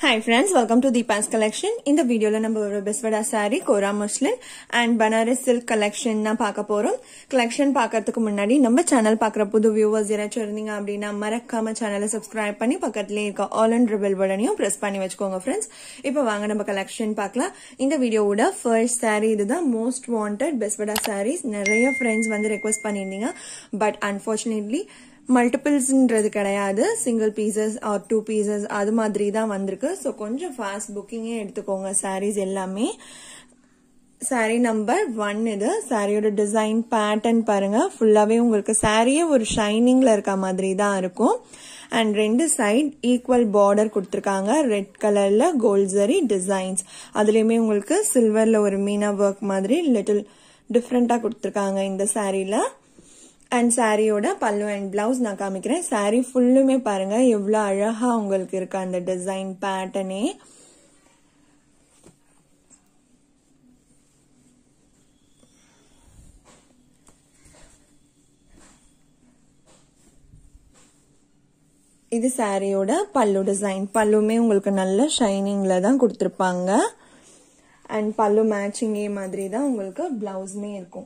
hi friends welcome to Deepa's collection இந்த வீடியோல நம்ம ஒரு Bezwada sari kora muslin and Banaras silk collection தான் பார்க்க போறோம் கலெக்ஷன் பார்க்கறதுக்கு முன்னாடி நம்ம சேனல் பார்க்குற புது வியூவர்ஸ் யாராச்சும் இருந்தீங்க அப்படின்னா மறக்காம சேனலை சப்ஸ்கிரைப் பண்ணி பக்கத்துலேயே இருக்க ஆல் அண்ட் ரிபல் பட்டனையும் ப்ரெஸ் பண்ணி வச்சுக்கோங்க ஃப்ரெண்ட்ஸ் இப்போ வாங்க நம்ம கலெக்ஷன் பார்க்கலாம் இந்த வீடியோவோட ஃபர்ஸ்ட் சாரி இதுதான் மோஸ்ட் வாண்டட் பெஸ்வடா சாரீஸ் நிறைய ஃப்ரெண்ட்ஸ் வந்து ரெக்வஸ்ட் பண்ணியிருந்தீங்க பட் அன்பார்ச்சுனேட்லி மல்டிபிள்ஸ்ன்றது கிடையாது single pieces or two pieces அது மாதிரி தான் வந்திருக்கு ஸோ கொஞ்சம் ஃபாஸ்ட் புக்கிங்கே எடுத்துக்கோங்க சாரீஸ் எல்லாமே சாரீ நம்பர் ஒன் இது சாரியோட டிசைன் பேட்டர்ன் பாருங்க ஃபுல்லாவே உங்களுக்கு சாரியே ஒரு ஷைனிங்ல இருக்க மாதிரி தான் இருக்கும் அண்ட் ரெண்டு சைட் ஈக்குவல் பார்டர் கொடுத்துருக்காங்க ரெட் கலர்ல கோல்சரி டிசைன்ஸ் அதுலயுமே உங்களுக்கு சில்வர்ல ஒரு மீனா ஒர்க் மாதிரி லிட்டில் டிஃப்ரெண்டா கொடுத்துருக்காங்க இந்த சாரீல அண்ட் சாரியோட பல்லு அண்ட் பிளவுஸ் நான் காமிக்கிறேன் சாரி ஃபுல்லுமே பாருங்க எவ்வளோ அழகா உங்களுக்கு இருக்கு அந்த டிசைன் பேட்டர்னே இது சாரியோட பல்லு டிசைன் பல்லுமே உங்களுக்கு நல்ல ஷைனிங்ல தான் கொடுத்துருப்பாங்க அண்ட் பல்லு மேட்சிங்கே மாதிரி தான் உங்களுக்கு பிளவுஸ்மே இருக்கும்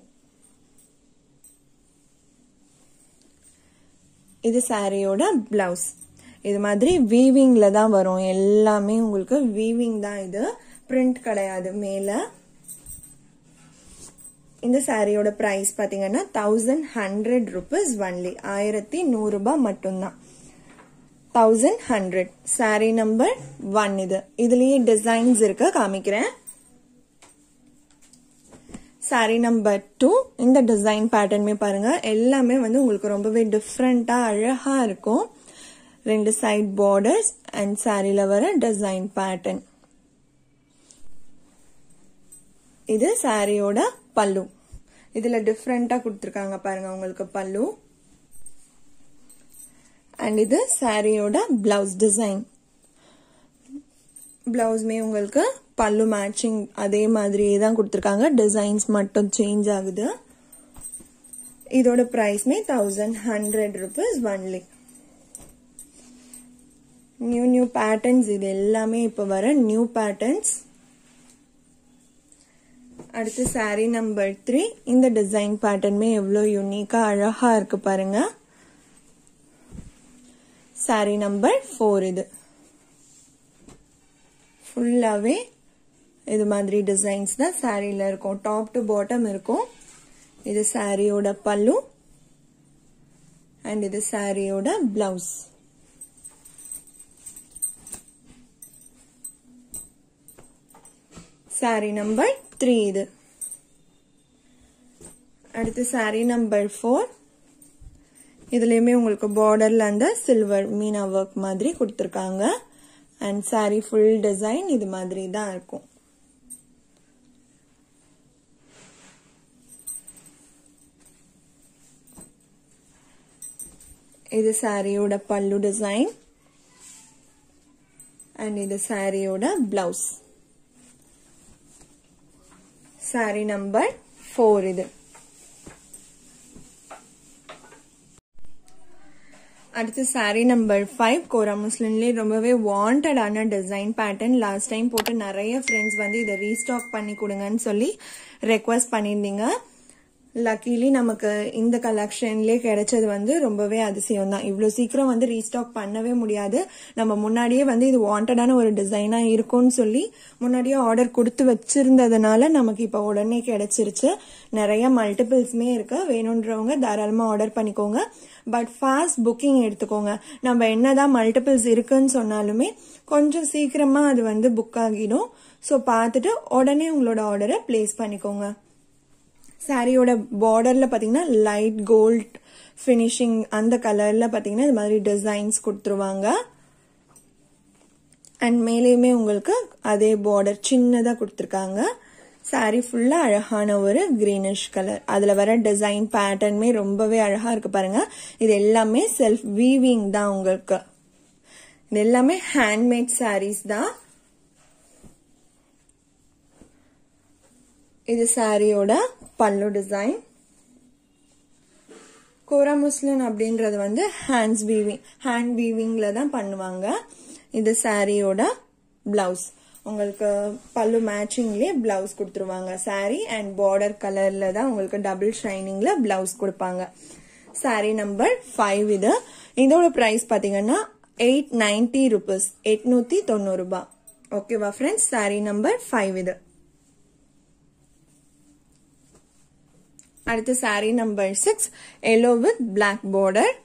இது சாரியோட பிளவுஸ் இது மாதிரி வீவிங்ல தான் வரும் எல்லாமே உங்களுக்கு வீவிங் தான் இது பிரிண்ட் கிடையாது மேல இந்த சாரியோட பிரைஸ் பாத்தீங்கன்னா தௌசண்ட் ஹண்ட்ரட் ருபீஸ் ஒன்லி ஆயிரத்தி நூறு ரூபாய் மட்டும்தான் thousand hundred sari number one இது இதுலயே டிசைன்ஸ் இருக்கு காமிக்கிறேன் சாரி நம்பர் டூ இந்த டிசைன் பேட்டர்னுமே பாருங்க எல்லாமே வந்து உங்களுக்கு ரொம்பவே டிஃப்ரெண்டா அழகா இருக்கும் ரெண்டு சைட் பார்டர்ஸ் அண்ட் சாரியில வர டிசைன் பேட்டர்ன் இது சாரியோட பல்லு இதுல டிஃப்ரெண்டா கொடுத்துருக்காங்க பாருங்க உங்களுக்கு பல்லு அண்ட் இது சாரியோட பிளவுஸ் டிசைன் பிளவுஸ்மே உங்களுக்கு பல்லு மேட்சிங் அதே மாதிரியே தான் கொடுத்துருக்காங்க டிசைன்ஸ் மட்டும் சேஞ்ச் ஆகுது இதோட பிரைஸ்மே thousand hundred rupees only new new patterns இது எல்லாமே இப்போ வர நியூ பேட்டர்ன்ஸ் அடுத்து சாரி நம்பர் த்ரீ இந்த டிசைன் பேட்டர்னுமே எவ்வளோ யூனிக்கா அழகா இருக்கு பாருங்க சாரி நம்பர் ஃபோர் இது ஃபுல்லாகவே இது மாதிரி டிசைன்ஸ் தான் சாரியில் இருக்கும் டாப் டு பாட்டம் இருக்கும் இது சாரியோட பல்லு அண்ட் இது சாரியோட பிளவுஸ் சாரி நம்பர் த்ரீ இது அடுத்து சாரி நம்பர் ஃபோர் இதுலயுமே உங்களுக்கு பார்டர்ல அந்த சில்வர் மீனா ஒர்க் மாதிரி கொடுத்துருக்காங்க அண்ட் சாரி ஃபுல் டிசைன் இது மாதிரி தான் இருக்கும் இது சாரியோட பல்லு டிசைன் அண்ட் இது சாரியோட பிளவுஸ் சாரி நம்பர் ஃபோர் இது அடுத்து சாரீ நம்பர் ஃபைவ் கோரா முஸ்லிம்லேயே ரொம்பவே வாண்டடான டிசைன் பேட்டர்ன் லாஸ்ட் டைம் போட்டு நிறைய ஃப்ரெண்ட்ஸ் வந்து இதை ரீஸ்டாக் பண்ணி கொடுங்கன்னு சொல்லி ரெக்வஸ்ட் பண்ணியிருந்தீங்க லக்கிலி நமக்கு இந்த கலெக்ஷன்லேயே கிடைச்சது வந்து ரொம்பவே அதிசயம் தான் இவ்வளோ சீக்கிரம் வந்து ரீஸ்டாக் பண்ணவே முடியாது நம்ம முன்னாடியே வந்து இது வாண்டடான ஒரு டிசைனாக இருக்கும்னு சொல்லி முன்னாடியே ஆர்டர் கொடுத்து வச்சிருந்ததுனால நமக்கு இப்போ உடனே கிடைச்சிருச்சு நிறைய மல்டிபிள்ஸுமே இருக்கு வேணுன்றவங்க தாராளமாக ஆர்டர் பண்ணிக்கோங்க பட் ஃபாஸ்ட் புக்கிங் எடுத்துக்கோங்க நம்ம என்னதான் மல்டிபிள்ஸ் இருக்குன்னு சொன்னாலுமே கொஞ்சம் சீக்கிரமா அது வந்து புக் ஆகிடும் ஸோ பார்த்துட்டு உடனே உங்களோட ஆர்டரை பிளேஸ் பண்ணிக்கோங்க சாரியோட பார்டர்ல பாத்தீங்கன்னா லைட் கோல்ட் ஃபினிஷிங் அந்த கலர்ல பாத்தீங்கன்னா இது மாதிரி டிசைன்ஸ் கொடுத்துருவாங்க அண்ட் மேலேயுமே உங்களுக்கு அதே பார்டர் சின்னதா கொடுத்துருக்காங்க சாரி ஃபுல்லா அழகான ஒரு கிரீனிஷ் கலர் அதுல வர டிசைன் பேட்டர்னுமே ரொம்பவே அழகா இருக்கு பாருங்க இது எல்லாமே செல்ஃப் வீவிங் தான் உங்களுக்கு இது எல்லாமே ஹேண்ட்மேட் சாரீஸ் தான் இது சாரியோட பல்லு டிசைன் கோரா முஸ்லின் அப்படின்றது வந்து ஹேண்ட்ஸ் வீவிங் ஹேண்ட் வீவிங்ல தான் பண்ணுவாங்க இது சாரியோட பிளவுஸ் உங்களுக்கு பல்லு மேட்சிங்லேயே பிளவுஸ் கொடுத்துருவாங்க சாரி அண்ட் பார்டர் கலர்ல தான் உங்களுக்கு டபுள் ஷைனிங்ல பிளவுஸ் கொடுப்பாங்க சாரி நம்பர் ஃபைவ் இது இதோட பிரைஸ் பாத்தீங்கன்னா எயிட் நைன்டி ருபீஸ் எட்நூத்தி தொண்ணூறு ரூபாய் ஓகேவா ஃப்ரெண்ட்ஸ் சாரி நம்பர் ஃபைவ் இது அடுத்து sari number six yellow with black border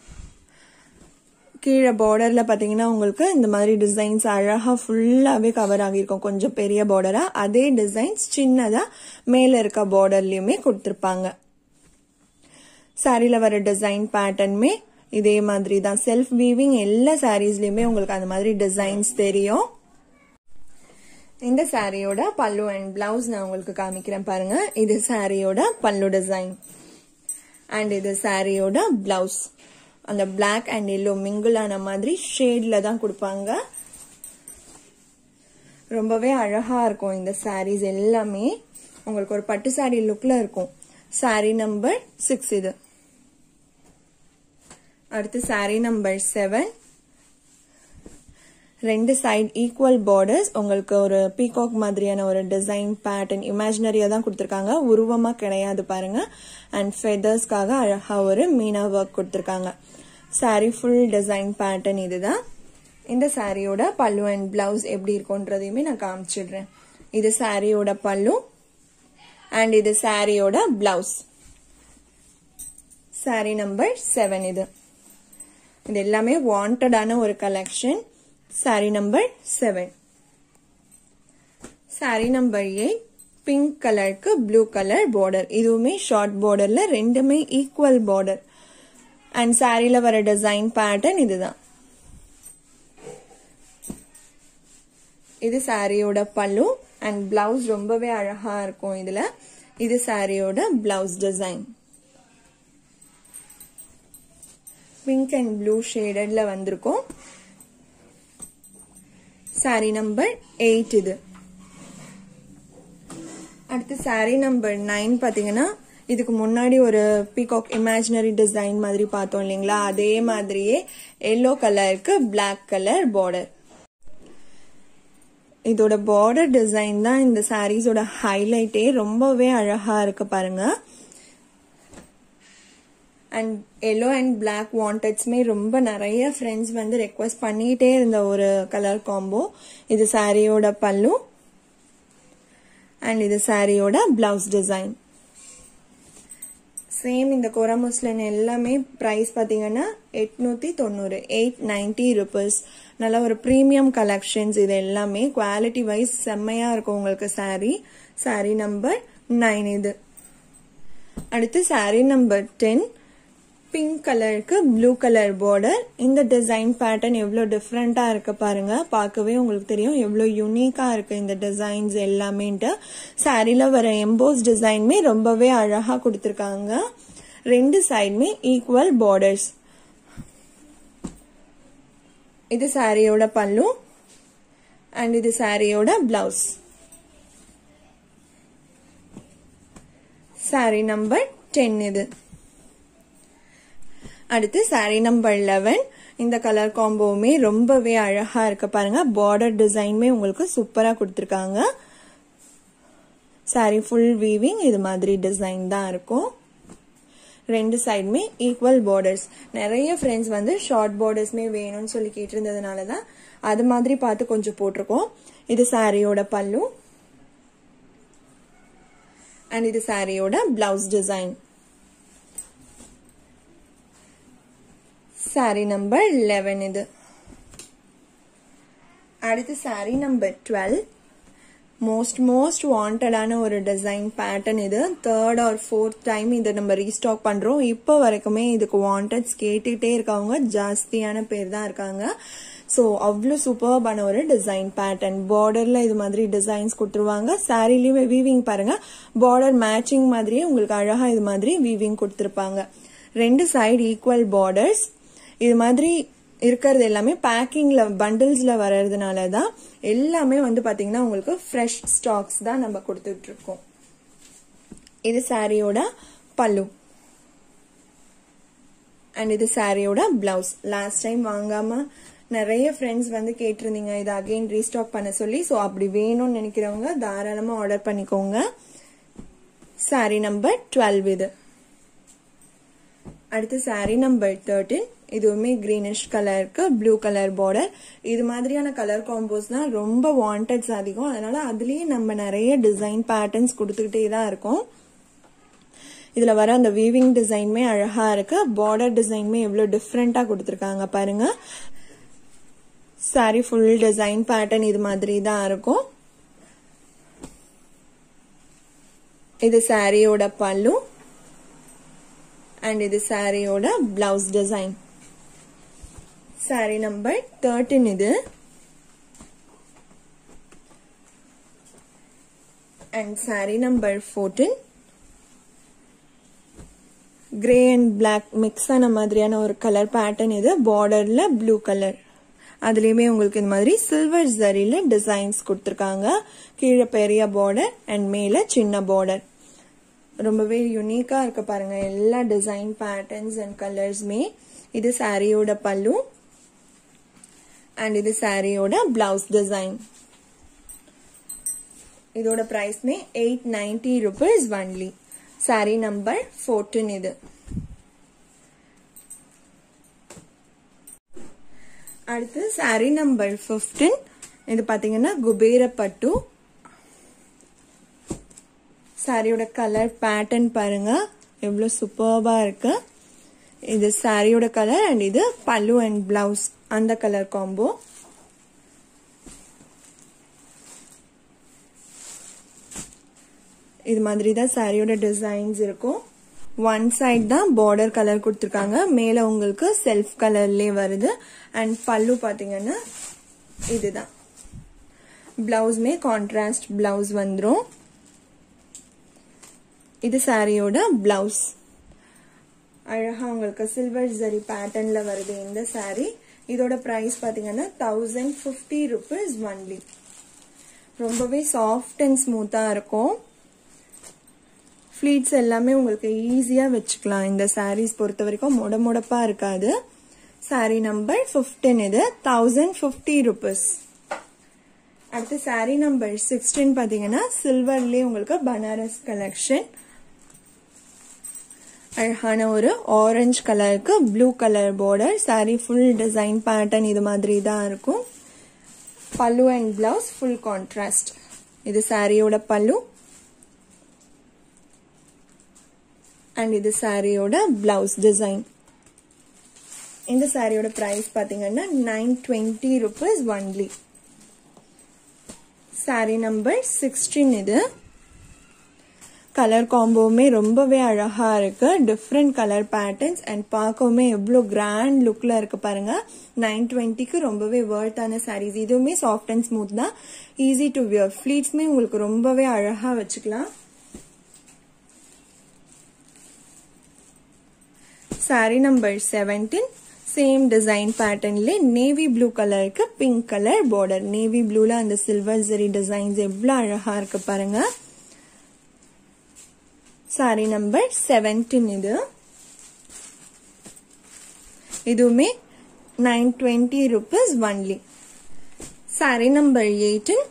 கீழே பார்டர்ல பாத்தீங்கன்னா உங்களுக்கு இந்த மாதிரி டிசைன்ஸ் அழகா ஃபுல்லாவே கவர் ஆகியிருக்கும் கொஞ்சம் பெரிய பார்டரா அதே டிசைன்ஸ் சின்னதா மேல இருக்க பார்டர்லயுமே கொடுத்திருப்பாங்க சாரில வர டிசைன் பேட்டர்னுமே இதே மாதிரி தான் செல்ஃப் வீவிங் எல்லா சாரீஸ்லயுமே உங்களுக்கு அந்த மாதிரி டிசைன்ஸ் தெரியும் இந்த சாரியோட பல்லு அண்ட் பிளவுஸ் நான் உங்களுக்கு காமிக்கிறேன் பாருங்க இது சாரியோட பல்லு டிசைன் அண்ட் இது சாரியோட பிளவுஸ் அந்த பிளாக் அண்ட் எல்லோ மிங்கிள் ஆன மாதிரி ஷேட்ல தான் கொடுப்பாங்க ரொம்பவே அழகா இருக்கும் இந்த சாரீஸ் எல்லாமே உங்களுக்கு ஒரு பட்டு சாரி லுக்ல இருக்கும் சாரி நம்பர் சிக்ஸ் இது அடுத்து சாரி நம்பர் செவன் ரெண்டு சைடு ஈக்குவல் பார்டர்ஸ் உங்களுக்கு ஒரு பீகாக் மாதிரியான ஒரு டிசைன் பேட்டர்ன் இமேஜினரியா தான் கொடுத்துருக்காங்க உருவமா கிடையாது பாருங்க அண்ட் ஃபெதர்ஸ்க்காக அழகா ஒரு மீனா ஒர்க் கொடுத்துருக்காங்க சாரி ஃபுல் டிசைன் பேட்டர்ன் இதுதான் இந்த சாரியோட பல்லு அண்ட் பிளவுஸ் எப்படி இருக்கும்ன்றதையுமே நான் காமிச்சிடுறேன் இது சாரியோட பல்லு அண்ட் இது சாரியோட பிளவுஸ் சாரி நம்பர் செவன் இது இது எல்லாமே வாண்டடான ஒரு collection sari number seven sari number eight pink கலருக்கு ப்ளூ கலர் பார்டர் இதுவுமே ஷார்ட் பார்டர்ல ரெண்டுமே ஈக்குவல் பார்டர் அண்ட் சாரியில வர டிசைன் பேட்டர்ன் இதுதான் இது சாரியோட பல்லு அண்ட் பிளவுஸ் ரொம்பவே அழகா இருக்கும் இதுல இது சாரியோட blouse design pink and blue ஷேடட்ல வந்திருக்கும் சாரி நம்பர் எயிட் இது அடுத்து சாரி நம்பர் நைன் பாத்தீங்கன்னா இதுக்கு முன்னாடி ஒரு பீகாக் இமேஜினரி டிசைன் மாதிரி பார்த்தோம் இல்லைங்களா அதே மாதிரியே எல்லோ கலருக்கு பிளாக் கலர் பார்டர் இதோட பார்டர் டிசைன் தான் இந்த சாரீஸோட ஹைலைட்டே ரொம்பவே அழகா இருக்கு பாருங்க அண்ட் எல்லோ அண்ட் பிளாக் வாண்டட்ஸ்மே ரொம்ப நிறைய ஃப்ரெண்ட்ஸ் வந்து ரெக்வஸ்ட் பண்ணிட்டே இருந்த ஒரு கலர் காம்போ இது சாரியோட பல்லு அண்ட் இது சாரியோட பிளவுஸ் டிசைன் சேம் இந்த கொரா முஸ்லின் எல்லாமே ப்ரைஸ் பார்த்தீங்கன்னா எட்நூத்தி தொண்ணூறு எயிட் நைன்டி ருபீஸ் நல்ல ஒரு ப்ரீமியம் கலெக்ஷன்ஸ் இது எல்லாமே குவாலிட்டி வைஸ் செம்மையா இருக்கும் உங்களுக்கு சாரி சாரி நம்பர் நைன் இது அடுத்து சாரி நம்பர் டென் பிங்க் கலருக்கு ப்ளூ கலர் பார்டர் இந்த டிசைன் பேட்டர்ன் எவ்வளோ டிஃப்ரெண்டா இருக்கு பாருங்க பார்க்கவே உங்களுக்கு தெரியும் எவ்வளோ யூனிக்கா இருக்கு இந்த டிசைன்ஸ் எல்லாமேன்ட்டு சாரில வர எம்போஸ் டிசைன்மே ரொம்பவே அழகா கொடுத்துருக்காங்க ரெண்டு சைடுமே ஈக்குவல் பார்டர்ஸ் இது சாரியோட பல்லு அண்ட் இது சாரியோட பிளவுஸ் சாரி நம்பர் டென் இது அடுத்து சாரி நம்பர் லெவன் இந்த கலர் காம்போவுமே ரொம்பவே அழகா இருக்கு பாருங்க பார்டர் டிசைனுமே உங்களுக்கு சூப்பரா கொடுத்துருக்காங்க சாரி ஃபுல் வீவிங் இது மாதிரி டிசைன் தான் இருக்கும் ரெண்டு சைடுமே ஈக்குவல் பார்டர்ஸ் நிறைய ஃப்ரெண்ட்ஸ் வந்து ஷார்ட் பார்டர்ஸ்மே வேணும்னு சொல்லி கேட்டிருந்ததுனால தான் அது மாதிரி பார்த்து கொஞ்சம் போட்டிருக்கோம் இது சாரியோட பல்லு அண்ட் இது சாரியோட blouse design sari number eleven இது அடுத்து sari number twelve most most வாண்டடான ஒரு டிசைன் பேட்டர்ன் இது தேர்ட் ஆர் ஃபோர்த் டைம் இதை நம்ம ரீஸ்டாக் பண்றோம் இப்போ வரைக்குமே இதுக்கு வாண்டட்ஸ் கேட்டுக்கிட்டே இருக்கவங்க ஜாஸ்தியான பேர் தான் இருக்காங்க ஸோ அவ்வளோ சூப்பர்பான ஒரு டிசைன் பேட்டர்ன் பார்டர்ல இது மாதிரி டிசைன்ஸ் கொடுத்துருவாங்க சாரிலையுமே வீவிங் பாருங்க பார்டர் மேட்சிங் மாதிரியே உங்களுக்கு அழகா இது மாதிரி வீவிங் கொடுத்துருப்பாங்க ரெண்டு சைடு ஈக்குவல் பார்டர்ஸ் இது மாதிரி இருக்கிறது எல்லாமே பேக்கிங்ல பண்டில்ஸ்ல வர்றதுனால தான் எல்லாமே வந்து பாத்தீங்கன்னா உங்களுக்கு ஃப்ரெஷ் ஸ்டாக்ஸ் தான் நம்ம கொடுத்துட்டு இருக்கோம் இது சாரியோட பல்லு அண்ட் இது சாரியோட பிளவுஸ் லாஸ்ட் டைம் வாங்காம நிறைய ஃப்ரெண்ட்ஸ் வந்து கேட்டிருந்தீங்க இதை அகைன் ரீஸ்டாக் பண்ண சொல்லி ஸோ அப்படி வேணும்னு நினைக்கிறவங்க தாராளமாக ஆர்டர் பண்ணிக்கோங்க சாரி நம்பர் டுவெல் இது அடுத்து சாரி நம்பர் தேர்ட்டின் இதுவுமே கிரீனிஷ் கலருக்கு ப்ளூ கலர் பார்டர் இது மாதிரியான கலர் காம்போஸ் தான் ரொம்ப வாண்டட்ஸ் அதிகம் அதனால அதுலயே நம்ம நிறைய டிசைன் பேட்டர்ன்ஸ் கொடுத்துக்கிட்டே தான் இருக்கோம் இதுல வர அந்த வீவிங் டிசைனுமே அழகா இருக்கு பார்டர் டிசைனுமே எவ்வளவு டிஃப்ரெண்டா கொடுத்துருக்காங்க பாருங்க சாரி ஃபுல் டிசைன் பேட்டர்ன் இது மாதிரி தான் இருக்கும் இது சாரியோட பல்லு அண்ட் இது சாரியோட blouse design sari number thirteen இது and sari number fourteen grey and black mix ஆன மாதிரியான ஒரு கலர் பேட்டர்ன் இது பார்டர்ல ப்ளூ கலர் அதுலயுமே உங்களுக்கு இந்த மாதிரி சில்வர் ஜரியில டிசைன்ஸ் கொடுத்துருக்காங்க கீழே பெரிய பார்டர் அண்ட் மேல சின்ன பார்டர் ரொம்பவே யூனிக்கா இருக்கு பாருங்க எல்லா டிசைன் பேட்டர்ன்ஸ் அண்ட் கலர்ஸ்மே இது சாரியோட பல்லு அண்ட் இது சாரியோட பிளவுஸ் டிசைன் இதோட பிரைஸ்மே eight ninety rupees only sari number fourteen இது அடுத்து சாரி நம்பர் ஃபிஃப்டீன் இது பாத்தீங்கன்னா குபேர பட்டு சாரியோட கலர் பேட்டர்ன் பாருங்க எவ்வளவு சூப்பர்பா இருக்கு இது சாரியோட கலர் அண்ட் இது பல்லு அண்ட் பிளவுஸ் அந்த கலர் காம்போ இது மாதிரி தான் சாரியோட டிசைன்ஸ் இருக்கும் ஒன் சைட் தான் பார்டர் கலர் கொடுத்துருக்காங்க மேல உங்களுக்கு செல்ஃப் கலர்லயே வருது அண்ட் பல்லு பாத்தீங்கன்னா இதுதான் பிளவுஸ்மே கான்ட்ராஸ்ட் பிளவுஸ் வந்துடும் இது சாரியோட பிளவுஸ் அழகா உங்களுக்கு சில்வர் ஜரி பேட்டர்ன்ல வருது இந்த சாரி இதோட பிரைஸ் பாத்தீங்கன்னா தௌசண்ட் பிப்டி ருபீஸ் ஒன்லி ரொம்பவே சாஃப்ட் அண்ட் ஸ்மூத்தா இருக்கும் ஃபிளீட்ஸ் எல்லாமே உங்களுக்கு ஈஸியா வச்சுக்கலாம் இந்த சாரீஸ் பொறுத்த வரைக்கும் முட முடப்பா இருக்காது சாரி நம்பர் பிப்டீன் இது தௌசண்ட் பிப்டி ருபீஸ் அடுத்து சாரி நம்பர் சிக்ஸ்டீன் பாத்தீங்கன்னா சில்வர்லயே உங்களுக்கு பனாரஸ் கலெக்ஷன் அழகான ஒரு ஆரஞ்சு கலருக்கு blue colour border sari full design pattern இது மாதிரி தான் இருக்கும் பல்லு அண்ட் பிளவுஸ் ஃபுல் கான்ட்ராஸ்ட் இது சாரியோட பல்லு அண்ட் இது சாரியோட பிளவுஸ் டிசைன் இந்த சாரியோட பிரைஸ் பாத்தீங்கன்னா nine twenty rupees only sari number sixteen இது கலர் காம்போவுமே ரொம்பவே அழகா இருக்கு டிஃப்ரெண்ட் கலர் பேட்டர்ன்ஸ் அண்ட் பார்க்கவுமே எவ்வளோ கிராண்ட் லுக்ல இருக்கு பாருங்க நைன் டுவெண்ட்டிக்கு ரொம்பவே வேர்த்தான சாரீஸ் இதுவுமே சாஃப்ட் அண்ட் ஸ்மூத் தான் ஈஸி டு வியர் ஃபிளீட்ஸ்மே உங்களுக்கு ரொம்பவே அழகா வச்சுக்கலாம் sari number seventeen same design பேட்டர்ன்ல நேவி ப்ளூ கலருக்கு பிங்க் கலர் பார்டர் நேவி ப்ளூல அந்த சில்வர் ஜெரி டிசைன்ஸ் எவ்வளவு அழகா இருக்கு பாருங்க சாரி நம்பர் செவன்டீன் இது இதுவுமே nine twenty rupees only sari number eighteen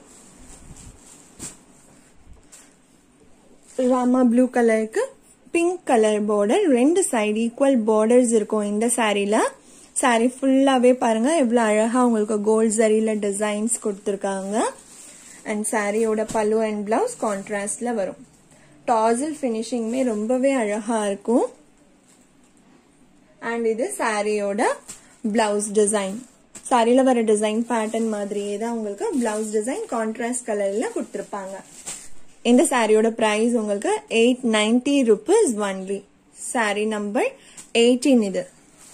ராமா ப்ளூ கலருக்கு பிங்க் கலர் பார்டர் ரெண்டு சைடு ஈக்குவல் பார்டர்ஸ் இருக்கும் இந்த சாரீல சாரி ஃபுல்லாவே பாருங்க எவ்வளவு அழகா உங்களுக்கு கோல்ட் சரியில டிசைன்ஸ் கொடுத்துருக்காங்க அண்ட் சாரியோட பல்லு அண்ட் பிளவுஸ் கான்ட்ராஸ்ட்ல வரும் டாசல் ஃபினிஷிங்குமே ரொம்பவே அழகா இருக்கும் அண்ட் இது சாரியோட பிளவுஸ் டிசைன் சாரியில வர டிசைன் பேட்டர்ன் மாதிரியே தான் உங்களுக்கு பிளவுஸ் டிசைன் கான்ட்ராஸ்ட் கலர்ல கொடுத்துருப்பாங்க இந்த சாரியோட பிரைஸ் உங்களுக்கு eight ninety rupees only sari number eighteen இது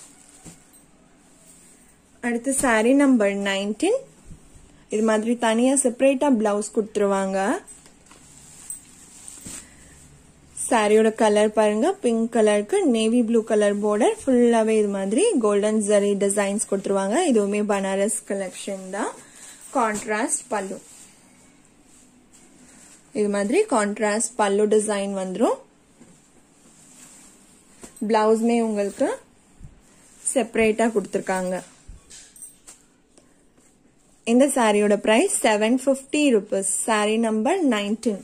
அடுத்து சாரி நம்பர் நைன்டீன் இது மாதிரி தனியா செப்பரேட்டா பிளவுஸ் கொடுத்துருவாங்க சாரியோட கலர் பாருங்க பிங்க் கலருக்கு நேவி ப்ளூ கலர் பார்டர் ஃபுல்லாவே இது மாதிரி கோல்டன் ஜரி டிசைன்ஸ் கொடுத்துருவாங்க இதுவுமே பனாரஸ் கலெக்ஷன் தான் கான்ட்ராஸ்ட் பல்லு இது மாதிரி கான்ட்ராஸ்ட் பல்லு டிசைன் வந்துடும் பிளவுஸ்மே உங்களுக்கு செப்பரேட்டா கொடுத்துருக்காங்க இந்த சாரியோட price seven fifty rupees sari number nineteen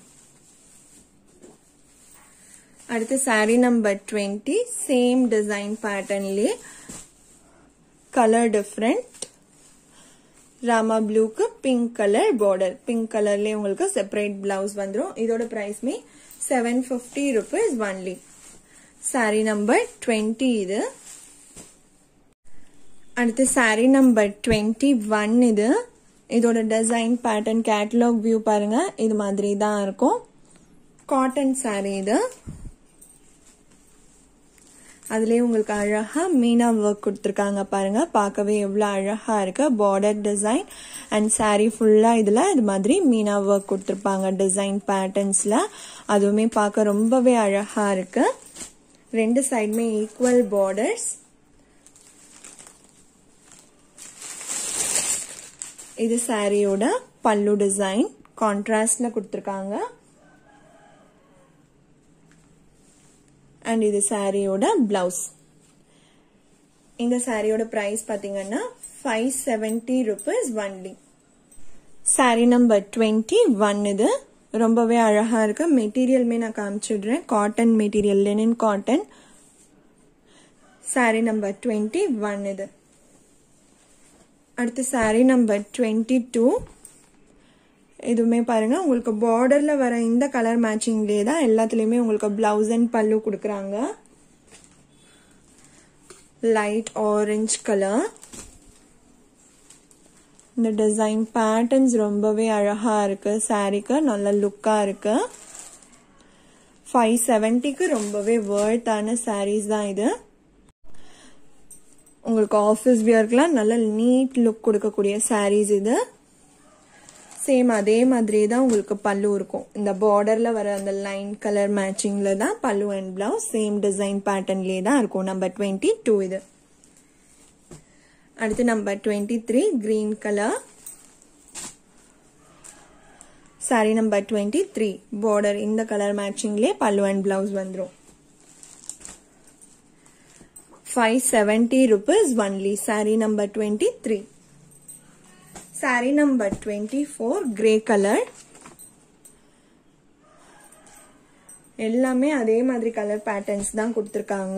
அடுத்து sari number twenty same design பேட்டர்ன்லே கலர் டிஃப்ரெண்ட் ராமா ப்ளூக்கு பிங்க் கலர் பார்டர் பிங்க் கலர்லேயே உங்களுக்கு செப்பரேட் பிளவுஸ் வந்துடும் இதோட ப்ரைஸ்மே seven fifty rupees only sari number twenty இது அடுத்து சாரி நம்பர் டுவெண்ட்டி ஒன் இது இதோட டிசைன் பேட்டர்ன் கேட்டலாக் வியூ பாருங்க இது மாதிரி தான் இருக்கும் காட்டன் சாரி இது அதுலேயே உங்களுக்கு அழகா மீனா ஒர்க் கொடுத்துருக்காங்க பாருங்க பார்க்கவே எவ்வளோ அழகா இருக்கு பார்டர் டிசைன் அண்ட் சாரீ ஃபுல்லா இதுல இது மாதிரி மீனா ஒர்க் கொடுத்துருப்பாங்க டிசைன் பேட்டர்ன்ஸ்ல அதுவுமே பார்க்க ரொம்பவே அழகா இருக்கு ரெண்டு சைடுமே ஈக்குவல் பார்டர்ஸ் இது சாரியோட பல்லு டிசைன் கான்ட்ராஸ்ட்ல கொடுத்துருக்காங்க அண்ட் இது சாரியோட பிளவுஸ் இந்த சாரியோட பிரைஸ் பாத்தீங்கன்னா five seventy rupees only sari number twenty one இது ரொம்பவே அழகா இருக்கு மெட்டீரியலுமே நான் காமிச்சிடுறேன் cotton material linen cotton sari number twenty one இது அடுத்து சாரி நம்பர் டுவெண்ட்டி டூ இதுவுமே பாருங்க உங்களுக்கு பார்டர்ல வர இந்த கலர் மேட்சிங்லேயே தான் எல்லாத்துலேயுமே உங்களுக்கு பிளவுஸ் அண்ட் பல்லு கொடுக்குறாங்க லைட் ஆரஞ்ச் கலர் இந்த டிசைன் பேட்டர்ன்ஸ் ரொம்பவே அழகா இருக்கு சாரிக்கு நல்ல லுக்கா இருக்கு ஃபைவ் செவன்ட்டிக்கு ரொம்பவே வேர்த்தான சாரீஸ் தான் இது உங்களுக்கு ஆஃபீஸ் வியர்க்கெலாம் நல்ல நீட் லுக் கொடுக்கக்கூடிய சாரீஸ் இது சேம் அதே மாதிரி தான் உங்களுக்கு பல்லு இருக்கும் இந்த பார்டரில் வர அந்த லைன் கலர் மேட்சிங்கில் தான் pallu and blouse same design பேட்டர்ன்லேயே தான் இருக்கும் நம்பர் டுவெண்ட்டி டூ இது அடுத்து number twenty three green colour sari number twenty three border இந்த கலர் மேட்சிங்லேயே பல்லு அண்ட் பிளவுஸ் வந்துடும் five seventy rupees only sari number twenty three sari number twenty four grey colour எல்லாமே அதே மாதிரி கலர் பேட்டர்ன்ஸ் தான் கொடுத்துருக்காங்க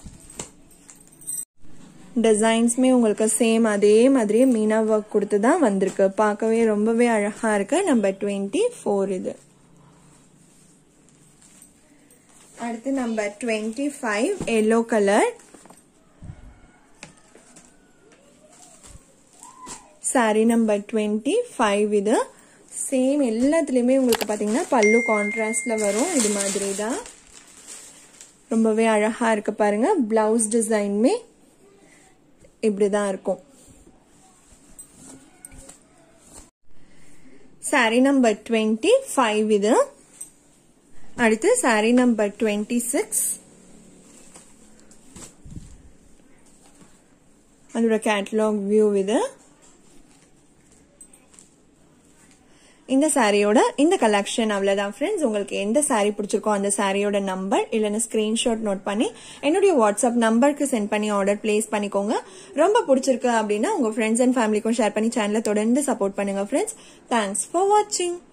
டிசைன்ஸ்மே உங்களுக்கு சேம் அதே மாதிரி மீனா ஒர்க் கொடுத்து தான் வந்திருக்கு பார்க்கவே ரொம்பவே அழகா இருக்கு நம்பர் டுவெண்ட்டி ஃபோர் இது அடுத்து number twenty five yellow colour sari number twenty five இது சேம் எல்லாத்துலேயுமே உங்களுக்கு பார்த்தீங்கன்னா பல்லு கான்ட்ராஸ்டில் வரும் இது மாதிரி தான் ரொம்பவே அழகாக இருக்கு பாருங்க பிளவுஸ் டிசைனுமே இப்படி தான் இருக்கும் சாரி நம்பர் டுவெண்ட்டி ஃபைவ் இது அடுத்து சாரி நம்பர் டுவெண்ட்டி சிக்ஸ் அதோட கேட்டலாக் வியூ இது இந்த சாரியோட இந்த கலெக்ஷன் அவ்வளவுதான் ஃப்ரெண்ட்ஸ் உங்களுக்கு எந்த சாரி பிடிச்சிருக்கோ அந்த சாரியோட நம்பர் இல்லைன்னா ஸ்கிரீன்ஷாட் நோட் பண்ணி என்னுடைய வாட்ஸ்அப் நம்பருக்கு சென்ட் பண்ணி ஆர்டர் பிளேஸ் பண்ணிக்கோங்க ரொம்ப பிடிச்சிருக்கு அப்படின்னா உங்க ஃப்ரெண்ட்ஸ் அண்ட் ஃபேமிலிக்கும் ஷேர் பண்ணி சேனலை தொடர்ந்து சப்போர்ட் பண்ணுங்க ஃப்ரெண்ட்ஸ் தேங்க்ஸ் ஃபார் வாட்சிங்